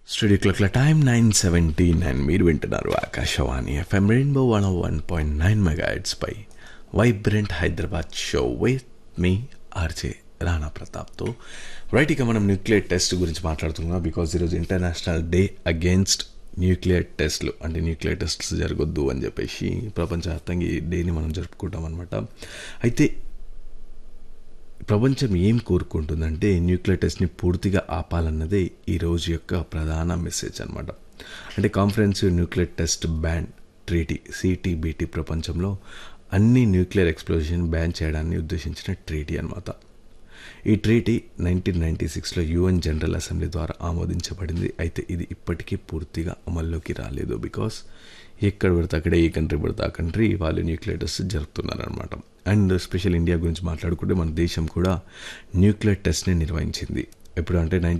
studio క్లాక్ల time nine seventy nine మీరు వింటున్నారు Akashvani FM rainbow one one point nine megahertz పై వైబ్రెంట్ హైదరాబాద్ షో విత్ మీ ఆర్జే రాణా ప్రతాప్తో రైట్ ఇక మనం న్యూక్లియర్ టెస్ట్ గురించి మాట్లాడుతున్నాం బికాజ్ ఈరోజు ఇంటర్నేషనల్ డే అగేన్స్ట్ న్యూక్లియర్ టెస్ట్లు అంటే న్యూక్లియర్ టెస్ట్స్ జరగొద్దు అని చెప్పేసి ప్రపంచవ్యాప్తంగా ఈ డేని మనం జరుపుకుంటాం అనమాట అయితే ప్రపంచం ఏం కోరుకుంటుందంటే న్యూక్లియర్ టెస్ట్ని పూర్తిగా ఆపాలన్నదే ఈ రోజు యొక్క ప్రధాన మెసేజ్ అనమాట అంటే conference nuclear test ban treaty CTBT ప్రపంచంలో అన్ని న్యూక్లియర్ ఎక్స్ప్లోజన్ బ్యాన్ చేయడాన్ని ఉద్దేశించిన ట్రీటీ అనమాట ఈ ట్రీటీ నైన్టీన్ నైన్టీ సిక్స్లో యుఎన్ జనరల్ అసెంబ్లీ ద్వారా ఆమోదించబడింది అయితే ఇది ఇప్పటికీ పూర్తిగా అమల్లోకి రాలేదు బికాస్ ఎక్కడ పడితే అక్కడ ఏ కంట్రీ పడితే ఆ కంట్రీ వాళ్ళు న్యూక్లియర్ టెస్ట్ జరుపుతున్నారనమాట అండ్ స్పెషల్ ఇండియా గురించి మాట్లాడుకుంటే మన దేశం కూడా న్యూక్లియర్ టెస్ట్ని నిర్వహించింది ఎప్పుడు అంటే